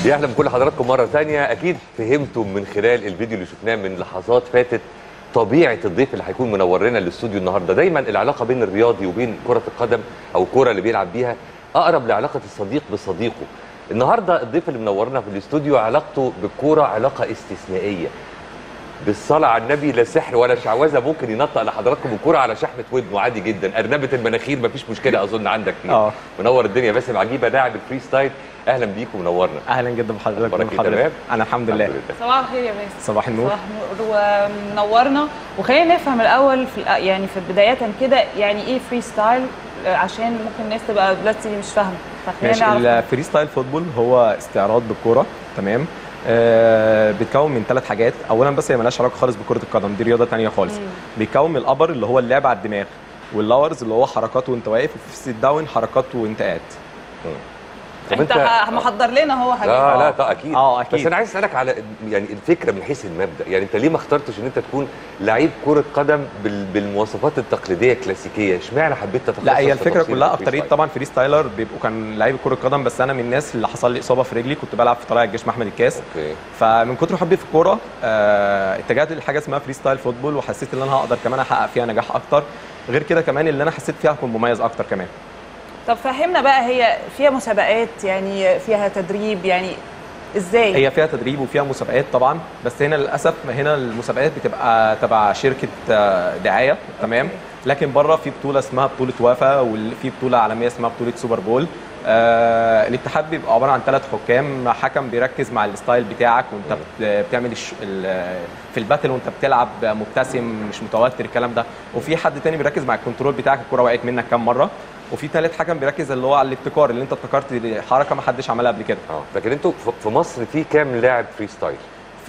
يا اهلا بكل حضراتكم مره ثانيه اكيد فهمتم من خلال الفيديو اللي شفناه من لحظات فاتت طبيعه الضيف اللي هيكون منورنا الاستوديو النهارده دايما العلاقه بين الرياضي وبين كره القدم او الكره اللي بيلعب بيها اقرب لعلاقه الصديق بصديقه النهارده الضيف اللي منورنا في الاستوديو علاقته بالكوره علاقه استثنائيه بالصلاة على النبي لا سحر ولا شعوذة ممكن ينطق لحضراتكم الكرة على شحمة ودنه عادي جدا أرنبة المناخير مفيش مشكلة أظن عندك فيها اه منور الدنيا باسم عجيبة لاعب الفري ستايل أهلا بيك ومنورنا اهلا جدا بحضرتك أخبارك إيه، حضرتك تمام؟ انا الحمد لله صباح الخير يا باسم صباح النور صباح النور ومنورنا وخلينا نفهم الاول في الأ- يعني في بدايه كده يعني ايه فري ستايل آه، عشان ممكن الناس تبقى دلوقتي مش فاهمه فخلينا ماشي نعرف الفري ستايل فوتبول هو استعراض بالكوره تمام آه بيتكون من ثلاث حاجات اولا بس هي مالهاش علاقه خالص بكره القدم دي رياضه تانية خالص بيتكون من الابر اللي هو اللعب على الدماغ واللورز اللي هو حركات وانت واقف وفي السيت داون حركات وانت قاعد طب انت أنت- ه- محضر لنا هو حاجات لا لا آه. طبعا اكيد آه، أكيد. بس انا عايز اسالك على يعني الفكره من حيث المبدا يعني انت ليه ما اخترتش ان انت تكون لعيب كره قدم بال- بالمواصفات التقليديه الكلاسيكيه اشمعنى حبيت تتخصص لا هي في الفكره تفاصيل كلها الفري اكتريه ستايل؟ طبعا فري ستايلر بيبقوا كان لعيب كره قدم بس انا من الناس اللي حصل لي اصابه في رجلي كنت بلعب في طلائع الجيش مع احمد الكاس اوكي فمن كتر حبي في الكوره آه، اتجهت لحاجه اسمها فري ستايل فوتبول وحسيت ان انا هقدر كمان احقق فيها نجاح اكتر غير كده كمان اللي انا حسيت فيها هكون مميز اكتر كمان طب فهمنا بقى هي فيها مسابقات يعني فيها تدريب يعني ازاي هي فيها تدريب وفيها مسابقات طبعا بس هنا للاسف هنا المسابقات بتبقى تبع شركه آه، دعايه تمام لكن بره في بطوله اسمها بطوله وافا وفي بطوله عالميه اسمها بطوله سوبر بول آه الاتحاد بيبقى عباره عن ثلاث حكام حكم بيركز مع الستايل بتاعك وانت بت- بتعمل الش... ال- في الباتل وانت بتلعب مبتسم مش متوتر الكلام ده وفي حد تاني بيركز مع الكنترول بتاعك الكره وقعت منك كام مره وفي ثالث حكم بيركز اللي هو على الابتكار اللي انت ابتكرت حركه ما حدش عملها قبل كده اه لكن انتوا ف- في مصر في كام لاعب فري ستايل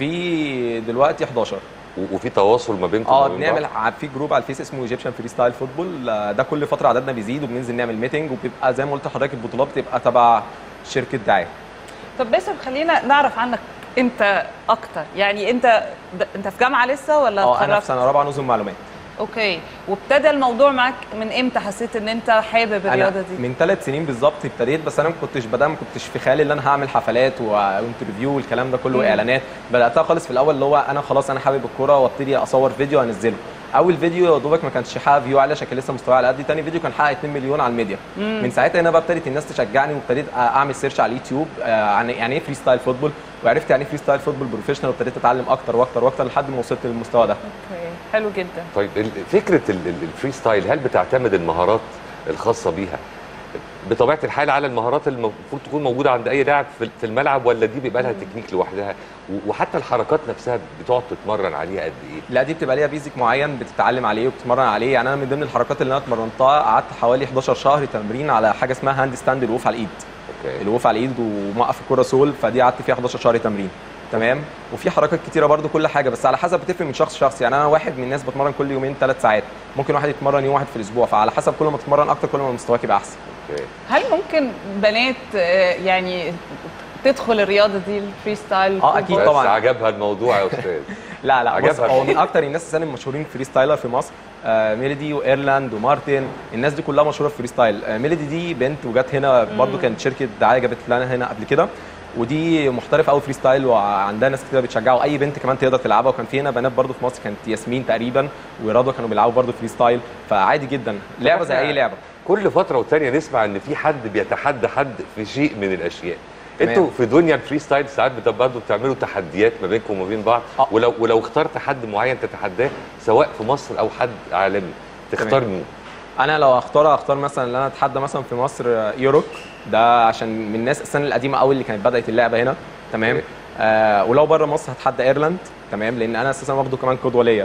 في دلوقتي 11 و- وفي تواصل ما بينكم اه وما بين بنعمل بعض؟ ع- في جروب على الفيس اسمه ايجيبشن فري ستايل فوتبول ده كل فتره عددنا بيزيد وبننزل نعمل ميتنج وبيبقى زي ما قلت لحضرتك البطولات بتبقى تبع شركه دعايه طب باسم خلينا نعرف عنك انت اكتر يعني انت د- انت في جامعه لسه ولا اه انا اتخرجت؟ في سنه رابعه نظم معلومات اوكي وابتدى الموضوع معاك من امتى حسيت ان انت حابب الرياضه انا دي من ثلاث سنين بالظبط ابتديت بس انا ما كنتش بدأ ما كنتش في خيالي ان انا هعمل حفلات و- وانترفيو والكلام ده كله مم. واعلانات بداتها خالص في الاول اللي هو انا خلاص انا حابب الكوره وابتدي اصور فيديو انزله اول فيديو يا دوبك ما كانش حقق فيو عالي عشان كان لسه مستواي على قدي تاني فيديو كان حقق 2 مليون على الميديا من ساعتها هنا بقى ابتدت الناس تشجعني وابتديت اعمل سيرش على اليوتيوب آه، عن يعني ايه فري ستايل فوتبول وعرفت يعني ايه فري ستايل فوتبول بروفيشنال وابتديت اتعلم اكتر واكتر واكتر لحد ما وصلت للمستوى ده اوكي حلو جدا طيب ال- فكره ال- ال- الفري ستايل هل بتعتمد المهارات الخاصه بيها بطبيعه الحال على المهارات اللي المفروض تكون موجوده عند اي لاعب في في الملعب ولا دي بيبقى لها تكنيك لوحدها و- وحتى الحركات نفسها بتقعد تتمرن عليها قد ايه لا دي بتبقى ليها بيزك معين بتتعلم عليه وبتتمرن عليه يعني انا من ضمن الحركات اللي انا اتمرنتها قعدت حوالي 11 شهر تمرين على حاجه اسمها هاند ستاند الوقوف على الايد اوكي الوقوف على الايد وموقف الكره سول فدي قعدت فيها 11 شهر تمرين تمام وفي حركات كتيره برضو كل حاجه بس على حسب بتفرق من شخص لشخص يعني انا واحد من الناس بتمرن كل يومين ثلاث ساعات ممكن واحد يتمرن يوم واحد في الاسبوع فعلى حسب كل ما تتمرن اكتر كل ما مستواك يبقى احسن اوكي هل ممكن بنات آه، يعني تدخل الرياضه دي الفري ستايل آه، أكيد بس طبعاً. عجبها الموضوع يا استاذ لا لا بص عجبها. هو من اكتر الناس اساسا المشهورين فري ستايلر في مصر آه ميلودي وايرلاند ومارتن الناس دي كلها مشهوره في فري ستايل آه ميلودي دي بنت وجت هنا برضو كانت شركه دعايه جابت لنا هنا قبل كده ودي محترفه قوي فري ستايل وعندها ناس كتير بتشجعها واي بنت كمان تقدر تلعبها وكان في هنا بنات برضو في مصر كانت ياسمين تقريبا ورضوى كانوا بيلعبوا برضو فري ستايل فعادي جدا لعبه زي اي لعبه كل فتره والتانيه نسمع ان في حد بيتحدى حد في شيء من الاشياء تمام. انتوا في دنيا الفري ستايل ساعات بتبقى برضه بتعملوا تحديات ما بينكم وما بين بعض آه. ولو ولو اخترت حد معين تتحداه سواء في مصر او حد عالمي تختار تمام. مين؟ انا لو اختار اختار مثلا ان انا اتحدى مثلا في مصر آه، يوروك ده عشان من الناس السنه القديمه قوي اللي كانت بدات اللعبه هنا تمام أوكي. آه ولو بره مصر هتحدى ايرلاند تمام لان انا اساسا واخده كمان قدوه ليا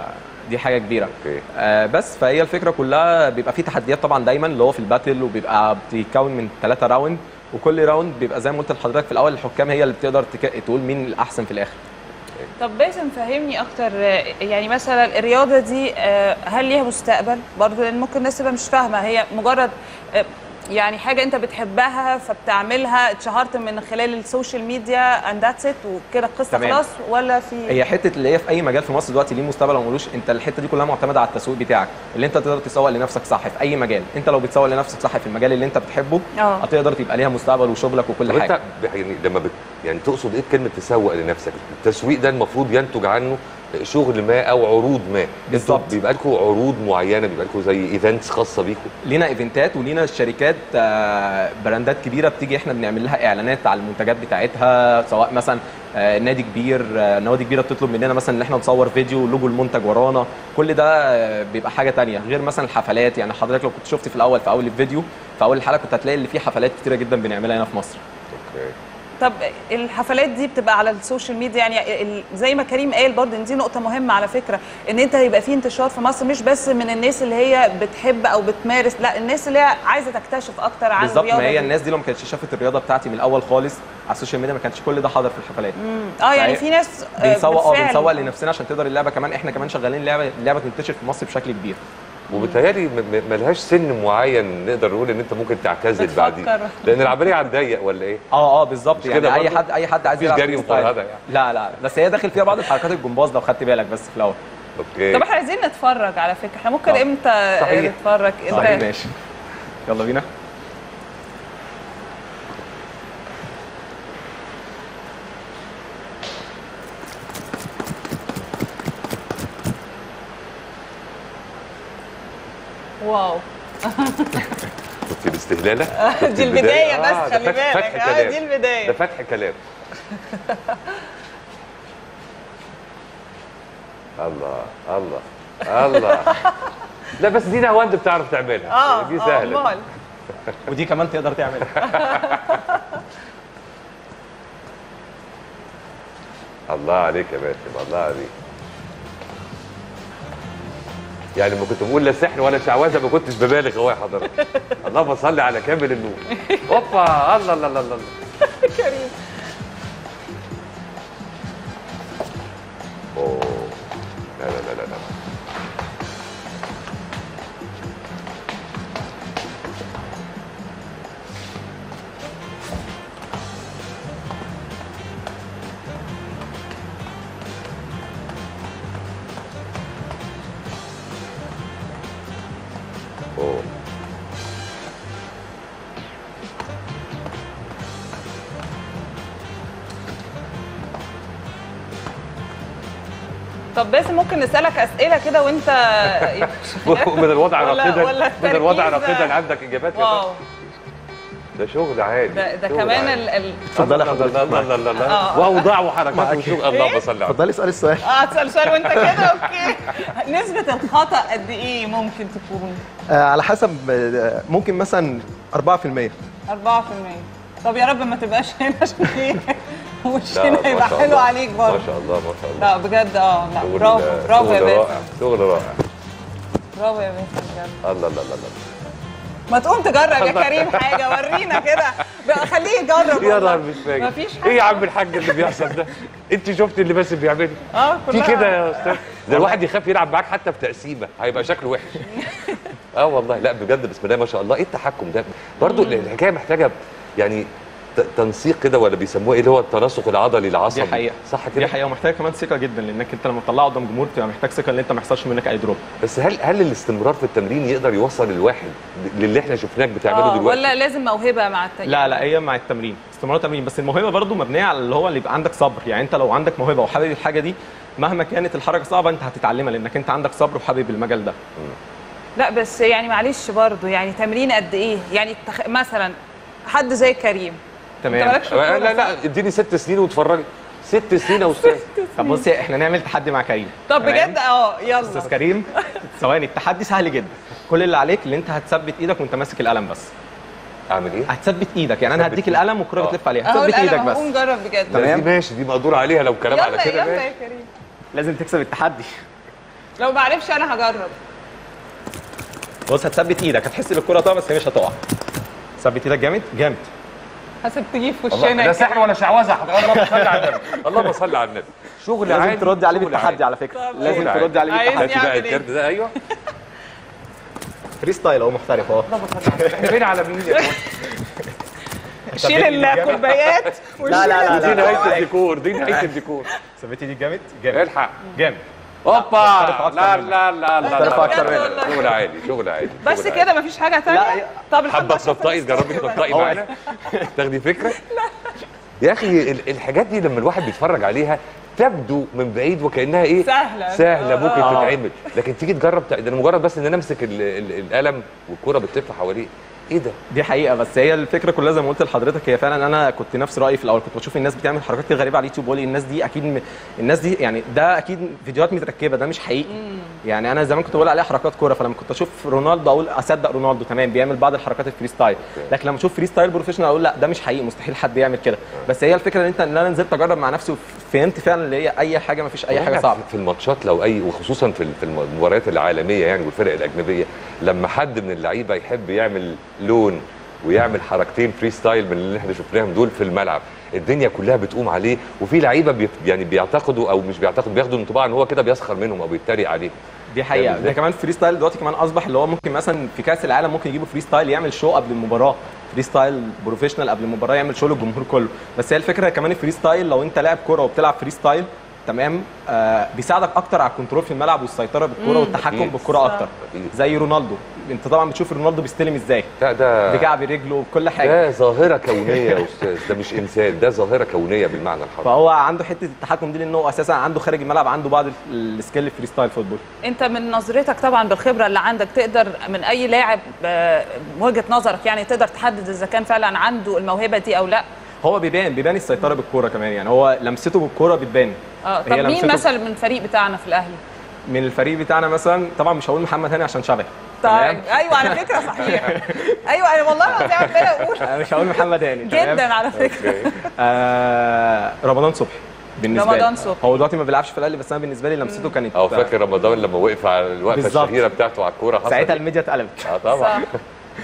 فدي حاجه كبيره اوكي آه بس فهي الفكره كلها بيبقى في تحديات طبعا دايما اللي هو في الباتل وبيبقى بيتكون من ثلاثه راوند وكل راوند بيبقى زي ما قلت لحضرتك في الاول الحكام هي اللي بتقدر تك... تقول مين الاحسن في الاخر طب باسم فهمني اكتر آه، يعني مثلا الرياضه دي آه، هل ليها مستقبل برضه لان ممكن الناس تبقى مش فاهمه هي مجرد آه، يعني حاجه انت بتحبها فبتعملها اتشهرت من خلال السوشيال ميديا اند ذاتس ات وكده القصه تمام. خلاص ولا في هي حته اللي هي في اي مجال في مصر دلوقتي ليه مستقبل او ملوش انت الحته دي كلها معتمده على التسويق بتاعك اللي انت تقدر تسوق لنفسك صح في اي مجال انت لو بتسوق لنفسك صح في المجال اللي انت بتحبه اه هتقدر تبقى ليها مستقبل وشغلك وكل طب حاجه انت ب- يعني لما بت- يعني تقصد ايه بكلمه تسوق لنفسك التسويق ده المفروض ينتج عنه شغل ما او عروض ما بالظبط. انتوا بيبقى لكم عروض معينه بيبقى لكم زي ايفنتس خاصه بيكم لينا ايفنتات ولينا شركات آه، براندات كبيره بتيجي احنا بنعمل لها اعلانات على المنتجات بتاعتها سواء مثلا آه، نادي كبير آه، نوادي كبيره بتطلب مننا مثلا ان احنا نصور فيديو لوجو المنتج ورانا كل ده آه، بيبقى حاجه تانية غير مثلا الحفلات يعني حضرتك لو كنت شفت في الاول في اول الفيديو في اول الحلقه كنت هتلاقي ان في حفلات كتيره جدا بنعملها هنا في مصر اوكي طب الحفلات دي بتبقى على السوشيال ميديا يعني ال- زي ما كريم قال برضه ان دي نقطه مهمه على فكره ان انت يبقى في انتشار في مصر مش بس من الناس اللي هي بتحب او بتمارس لا الناس اللي هي عايزه تكتشف اكتر عن بالظبط الرياضه ما هي دي. الناس دي لو ما كانتش شافت الرياضه بتاعتي من الاول خالص على السوشيال ميديا ما كانش كل ده حاضر في الحفلات اه يعني فهي- في ناس آه، بنسوق اه بالفعل. بنسوق لنفسنا عشان تقدر اللعبه كمان احنا كمان شغالين لعبه اللعبه تنتشر في مصر بشكل كبير وبالتالي م- م- ملهاش سن معين نقدر نقول ان انت ممكن تعتزل بتفكر. بعدين لان العمليه على الضيق ولا ايه؟ اه اه بالظبط مش يعني كده اي برضه؟ حد اي حد عايز مفيش يلعب جري فريستايل. وفرهدة يعني. لا لا بس هي داخل فيها بعض الحركات الجمباز لو خدت بالك بس في الاول اوكي طب احنا عايزين نتفرج على فكره احنا ممكن طب. امتى صحيح. نتفرج صحيح انت ماشي يلا بينا واو كنت الاستهلاله كنت دي البدايه آه، بس ده خلي فتح- بالك فتح اه كلام. دي ده البدايه فتح كلام الله الله الله لا بس دي نهواند بتعرف تعملها اه دي اه سهله امال ودي كمان تقدر تعملها الله عليك يا باسم الله عليك يعني ما كنت بقول لا سحر ولا شعوذه ما كنتش ببالغ اهو يا حضرتك اللهم صل على كامل النور اوبا الله الله الله الله كريم اوه لا لا لا لا لا اوه طب باسم ممكن نسالك اسئله كده وانت من الوضع ولا- راقدا ولا من الوضع التركيز راقدا عندك اجابات يا واو باشا. ده شغل عالي ده, ده شغل كمان عالي. ال ال اتفضلي الله حضرتك الله الله الله الله آه. واوضاع وحركات وشغل اللهم صل على اتفضلي اسالي السؤال اه تسال سؤال وانت كده اوكي نسبه الخطا قد ايه ممكن تكون آه على حسب آه، ممكن مثلا 4% 4% طب يا رب ما تبقاش هنا عشان ايه وش لا، هنا ما يبقى شاء حلو الله. عليك برضه ما شاء الله ما شاء الله لا بجد اه لا شغل- برافو برافو يا شغل باسم رائع شغل رائع برافو يا باسم بجد الله الله الله الله ما تقوم تجرب يا كريم حاجه ورينا كده بقى خليه يجرب يا والله. نهار مش فاهم مفيش ايه يا حاجة. عم الحاج اللي بيحصل ده انت شفت اللي باسم بيعمله اه في كلها كده يا استاذ ده الواحد يخاف يلعب معاك حتى في تقسيمه هيبقى شكله وحش اه والله لا بجد بسم الله ما شاء الله ايه التحكم ده برضو الحكايه محتاجه يعني ت- تنسيق كده ولا بيسموه ايه اللي هو التناسق العضلي العصبي دي حقيقه صح دي كده حقيقه ومحتاجه كمان ثقه جدا لانك انت لما تطلعه قدام جمهور بتبقى محتاج ثقه ان انت ما يحصلش منك اي دروب بس هل هل الاستمرار في التمرين يقدر يوصل الواحد للي احنا شفناك بتعمله آه، دلوقتي ولا لازم موهبه مع التاني لا لا هي مع التمرين استمرار تمرين بس الموهبه برضو مبنيه على اللي هو اللي يبقى عندك صبر يعني انت لو عندك موهبه وحابب الحاجه دي مهما كانت الحركه صعبه انت هتتعلمها لانك انت عندك صبر وحابب المجال ده لا بس يعني معلش برضو يعني تمرين قد ايه يعني تخ... مثلا حد زي كريم انت تمام مالكش في الكورة، لا لا صح؟ اديني ست سنين واتفرجي ست سنين يا استاذ طب بصي احنا نعمل تحدي مع كريم طب تمام؟ بجد اه يلا استاذ كريم ثواني التحدي سهل جدا كل اللي عليك اللي انت هتثبت ايدك وانت ماسك القلم بس اعمل ايه؟ هتثبت ايدك يعني انا ثبت هديك إيدي. القلم والكره آه. بتلف عليها اهو هتثبت ايدك القلم بس قوم جرب بجد لا، تمام. دي ماشي دي مقدور عليها لو كلام على يلا كده يلا ماشي يا كريم لازم تكسب التحدي لو ما عرفش انا هجرب بص هتثبت ايدك هتحس ان الكره هتقع بس هي مش هتقع ثبت ايدك جامد جامد هسيب تجيب في الله وشنا لا يا سحر ولا شعوذه اللهم صل على النبي اللهم صل على النبي شغل عادي لازم تردي عليه شغل بالتحدي عادي. على فكره طب لازم عادي. تردي عليه عايز بالتحدي هاتي بقى يعمل إيه؟ الكارت ده ايوه فري ستايل اهو محترف اهو اللهم صل على النبي احنا بين على مين يا اخوان شيل الكوبايات لا لا لا دي لا نهايه الديكور دي نهايه الديكور ثبت ايدك جامد جامد الحق جامد اوبا محترف أكتر لا منك. لا لا لا محترف لا أكتر لا. منك. شغل عالي شغل عالي بس شغل كده مفيش حاجه لا، تانية هي- طب الحمد حابه لله تنطقي تجربي تنطقي هو- معانا تاخدي فكره يا اخي ال- الحاجات دي لما الواحد بيتفرج عليها تبدو من بعيد وكانها ايه سهلة. سهله ممكن آه. تتعمل لكن تيجي تجرب ت- ده أنا مجرد بس ان انا امسك ال- ال- القلم والكوره بتلف حواليه ايه ده دي حقيقه بس هي الفكره كلها زي ما قلت لحضرتك هي فعلا انا كنت نفس رايي في الاول كنت بشوف الناس بتعمل حركات كده غريبه على اليوتيوب بقول الناس دي اكيد م... الناس دي يعني ده اكيد فيديوهات متركبه ده مش حقيقي يعني انا زمان كنت بقول عليها حركات كوره فلما كنت اشوف رونالدو اقول اصدق رونالدو تمام بيعمل بعض الحركات الفري ستايل لكن لما اشوف فري ستايل بروفيشنال اقول لا ده مش حقيقي مستحيل حد يعمل كده بس هي الفكره ان انت ان انا نزلت اجرب مع نفسي وفهمت فعلا اللي هي اي حاجه ما فيش اي حاجه وأنا صعبه في الماتشات لو اي وخصوصا في في المباريات العالميه يعني والفرق الاجنبيه لما حد من اللعيبه يحب يعمل لون ويعمل حركتين فري ستايل من اللي احنا شفناهم دول في الملعب الدنيا كلها بتقوم عليه وفي لعيبه بي يعني بيعتقدوا او مش بيعتقدوا بياخدوا انطباع ان هو كده بيسخر منهم او بيتريق عليهم دي حقيقه فاهم ده إزاي؟ كمان فري ستايل دلوقتي كمان اصبح اللي هو ممكن مثلا في كاس العالم ممكن يجيبوا فري ستايل يعمل شو قبل المباراه فري ستايل بروفيشنال قبل المباراه يعمل شو للجمهور كله بس هي الفكره كمان الفري ستايل لو انت لاعب كوره وبتلعب فري ستايل تمام آه بيساعدك اكتر على الكنترول في الملعب والسيطره بالكوره والتحكم أكيد. بالكوره صح. اكتر أكيد. زي رونالدو انت طبعا بتشوف رونالدو بيستلم ازاي لا ده بكعب رجله وكل حاجه ده ظاهره كونيه يا استاذ ده مش انسان ده ظاهره كونيه بالمعنى الحرفي فهو عنده حته التحكم دي لانه اساسا عنده خارج الملعب عنده بعض ال- السكيل فري ستايل فوتبول انت من نظرتك طبعا بالخبره اللي عندك تقدر من اي لاعب آه، من وجهه نظرك يعني تقدر تحدد اذا كان فعلا عنده الموهبه دي او لا هو بيبان بيبان السيطره بالكوره كمان يعني هو لمسته بالكوره بتبان اه هي طب مين لمسته- مثلا من الفريق بتاعنا في الاهلي من الفريق بتاعنا مثلا طبعا مش هقول محمد هاني عشان شبه طيب ايوه على فكره صحيح ايوه انا والله العظيم عماله اقول أنا مش هقول محمد هاني تمام؟ جدا على فكره آه رمضان صبحي بالنسبه رمضان لي. صبحي. هو دلوقتي ما بيلعبش في الاهلي بس انا بالنسبه لي لمسته كانت او فاكر رمضان لما وقف على الوقفه بالظبط. الشهيره بتاعته على الكوره حصل ساعتها إيه؟ الميديا اتقلبت اه طبعا صح.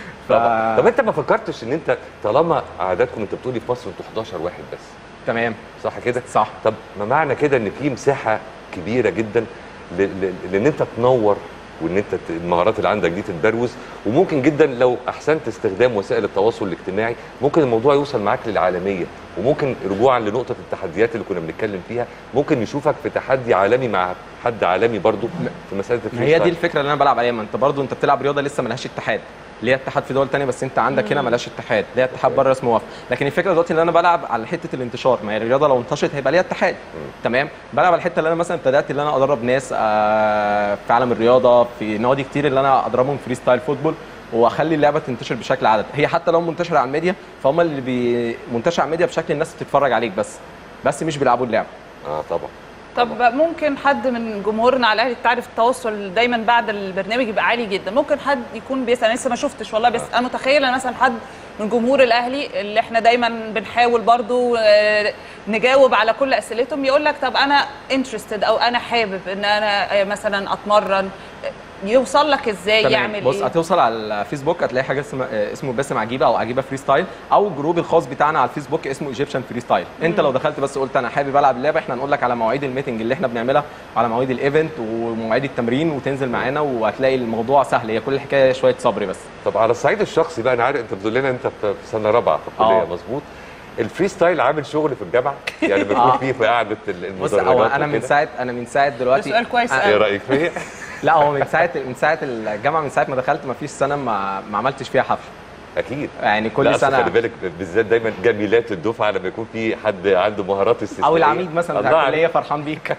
طبعا طب انت ما فكرتش ان انت طالما عاداتكم انت بتقولي في مصر انتوا 11 واحد بس تمام صح كده؟ صح طب ما معنى كده ان في مساحه كبيره جدا ل- ل- لان انت تنور وان انت ت- المهارات اللي عندك دي تتبروز وممكن جدا لو احسنت استخدام وسائل التواصل الاجتماعي ممكن الموضوع يوصل معاك للعالميه وممكن رجوعا لنقطه التحديات اللي كنا بنتكلم فيها ممكن نشوفك في تحدي عالمي مع حد عالمي برضو في مساله ما الفري هي دي ستايل. الفكره اللي انا بلعب عليها ما انت برضو انت بتلعب رياضه لسه ملهاش اتحاد ليها اتحاد في دول تانية بس انت عندك هنا ملهاش اتحاد ليها اتحاد بره اسمه وفا لكن الفكره دلوقتي ان انا بلعب على حته الانتشار ما هي الرياضه لو انتشرت هيبقى ليها اتحاد تمام بلعب على الحته اللي انا مثلا ابتدات اللي انا ادرب ناس آه، في عالم الرياضه في نوادي كتير اللي انا اضربهم فري ستايل فوتبول واخلي اللعبه تنتشر بشكل عدد هي حتى لو منتشره على الميديا فهم اللي بي... منتشر على الميديا بشكل الناس بتتفرج عليك بس بس مش بيلعبوا اللعبه اه طبعا طب ممكن حد من جمهورنا على الاهلي تعرف التواصل دايما بعد البرنامج يبقى عالي جدا ممكن حد يكون بيسال أنا لسه ما شفتش والله بس انا متخيله مثلا حد من جمهور الاهلي اللي احنا دايما بنحاول برضو آه، نجاوب على كل اسئلتهم يقول لك طب انا انترستد او انا حابب ان انا آه، مثلا اتمرن آه، يوصل لك ازاي تمام. يعمل بص ايه هتوصل على الفيسبوك هتلاقي حاجه اسمها آه، اسمه باسم عجيبه او عجيبه فري ستايل او الجروب الخاص بتاعنا على الفيسبوك اسمه ايجيبشن فري ستايل انت لو دخلت بس قلت انا حابب العب اللعبه احنا هنقول لك على مواعيد الميتنج اللي احنا بنعملها وعلى مواعيد الايفنت ومواعيد التمرين وتنزل معانا وهتلاقي الموضوع سهل هي كل الحكايه شويه صبر بس طب على الصعيد الشخصي بقى انا عارف انت بتقول لنا انت في في سنه رابعه في الكليه آه. مظبوط الفري ستايل عامل شغل في الجامعه يعني بيكون آه. فيه في قعده ال- بص المدرجات هو انا من وكده؟ ساعه انا من ساعه ده دلوقتي سؤال كويس آه، ايه قوي رايك فيا؟ لا هو من ساعه من ساعه الجامعه من ساعه ما دخلت ما فيش سنه ما, ما عملتش فيها حفله اكيد يعني لا كل أصل سنه خلي بالك بالذات دايما جميلات الدفعه لما يكون في حد عنده مهارات استثنائيه او العميد مثلا الله بتاع عليك. الكليه فرحان بيك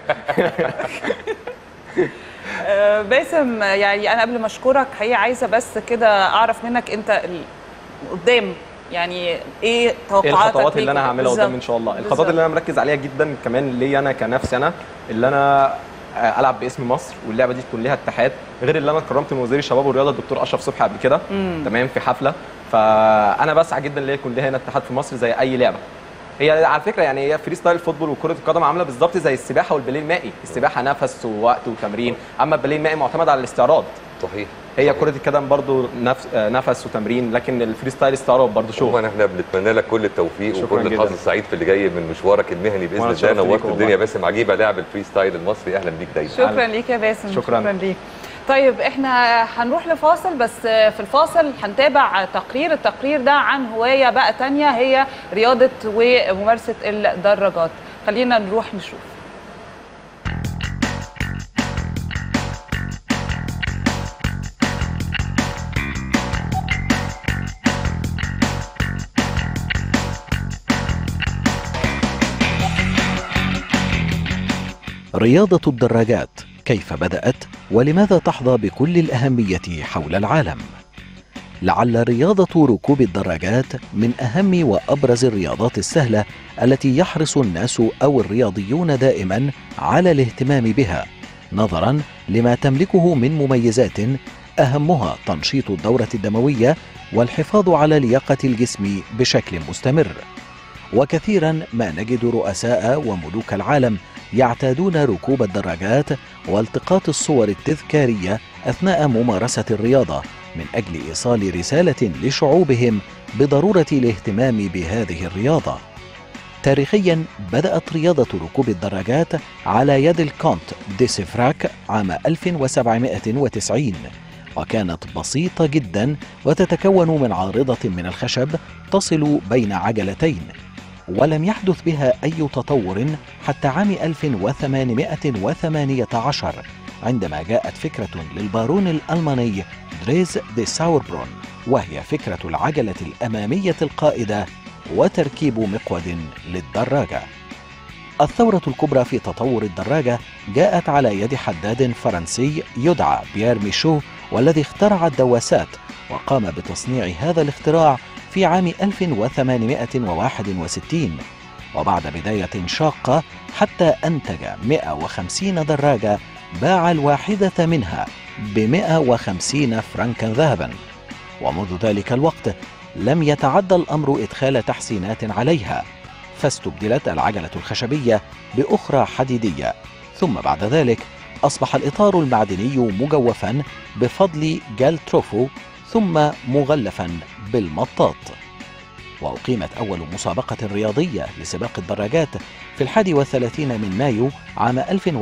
آه، باسم يعني انا قبل ما اشكرك حقيقه عايزه بس كده اعرف منك انت ال- قدام يعني ايه ايه توقعاتك الخطوات اللي ليك؟ انا هعملها قدام ان بالظبط. شاء الله الخطوات بالظبط. اللي انا مركز عليها جدا كمان ليا انا كنفسي انا اللي انا آه، العب باسم مصر واللعبه دي تكون ليها اتحاد غير اللي انا اتكرمت من وزير الشباب والرياضه الدكتور اشرف صبحي قبل كده تمام في حفله فانا بسعى جدا ان هي يكون ليها هنا اتحاد في مصر زي اي لعبه هي على فكره يعني هي فري ستايل فوتبول وكره القدم عامله بالظبط زي السباحه والباليه المائي السباحه نفس ووقت وتمرين اما الباليه المائي معتمد على الاستعراض صحيح هي صحيح. كره القدم برضو نفس آه، نفس وتمرين لكن الفري ستايل استعراض برضو شغل عموما احنا بنتمنى لك كل التوفيق شكراً وكل الحظ جداً. السعيد في اللي جاي من مشوارك المهني باذن وأنا الله اتشرفت نورت بيك والله. الدنيا باسم عجيبه لاعب الفري ستايل المصري اهلا بيك دايما شكرا ليك يا باسم شكراً. شكرا ليك طيب احنا هنروح لفاصل بس في الفاصل هنتابع تقرير التقرير ده عن هواية بقى تانية هي رياضة وممارسة الدراجات خلينا نروح نشوف رياضة الدراجات كيف بدأت ولماذا تحظى بكل الأهمية حول العالم؟ لعل رياضة ركوب الدراجات من أهم وأبرز الرياضات السهلة التي يحرص الناس أو الرياضيون دائما على الاهتمام بها نظرا لما تملكه من مميزات أهمها تنشيط الدورة الدموية والحفاظ على لياقة الجسم بشكل مستمر وكثيرا ما نجد رؤساء وملوك العالم يعتادون ركوب الدراجات والتقاط الصور التذكاريه اثناء ممارسه الرياضه من اجل ايصال رساله لشعوبهم بضروره الاهتمام بهذه الرياضه تاريخيا بدات رياضه ركوب الدراجات على يد الكونت ديسيفراك عام 1790 وكانت بسيطه جدا وتتكون من عارضه من الخشب تصل بين عجلتين ولم يحدث بها أي تطور حتى عام 1818 عندما جاءت فكرة للبارون الألماني دريز دي ساوربرون وهي فكرة العجلة الأمامية القائدة وتركيب مقود للدراجة الثورة الكبرى في تطور الدراجة جاءت على يد حداد فرنسي يدعى بيير ميشو والذي اخترع الدواسات وقام بتصنيع هذا الاختراع في عام 1861 وبعد بداية شاقة حتى أنتج 150 دراجة باع الواحدة منها ب 150 فرنكا ذهبا ومنذ ذلك الوقت لم يتعدى الأمر إدخال تحسينات عليها فاستبدلت العجلة الخشبية بأخرى حديدية ثم بعد ذلك أصبح الإطار المعدني مجوفا بفضل جالتروفو ثم مغلفا بالمطاط وأقيمت أول مسابقة رياضية لسباق الدراجات في الحادي والثلاثين من مايو عام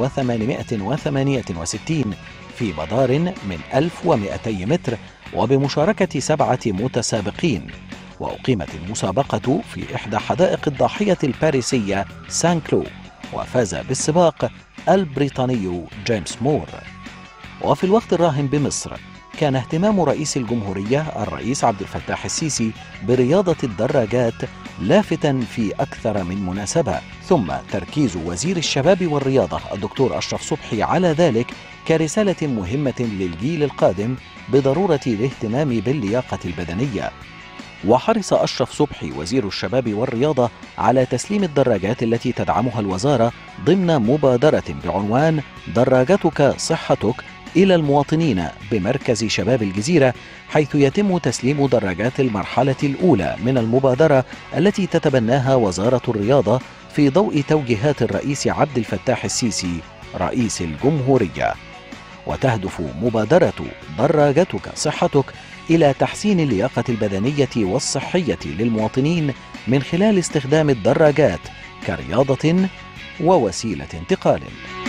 1868 في مدار من 1200 متر وبمشاركة سبعة متسابقين وأقيمت المسابقة في إحدى حدائق الضاحية الباريسية سان كلو وفاز بالسباق البريطاني جيمس مور وفي الوقت الراهن بمصر كان اهتمام رئيس الجمهورية الرئيس عبد الفتاح السيسي برياضة الدراجات لافتا في أكثر من مناسبة ثم تركيز وزير الشباب والرياضة الدكتور أشرف صبحي على ذلك كرسالة مهمة للجيل القادم بضرورة الاهتمام باللياقة البدنية وحرص أشرف صبحي وزير الشباب والرياضة على تسليم الدراجات التي تدعمها الوزارة ضمن مبادرة بعنوان دراجتك صحتك إلى المواطنين بمركز شباب الجزيرة حيث يتم تسليم دراجات المرحلة الأولى من المبادرة التي تتبناها وزارة الرياضة في ضوء توجيهات الرئيس عبد الفتاح السيسي رئيس الجمهورية وتهدف مبادرة دراجتك صحتك إلى تحسين اللياقة البدنية والصحية للمواطنين من خلال استخدام الدراجات كرياضة ووسيلة انتقال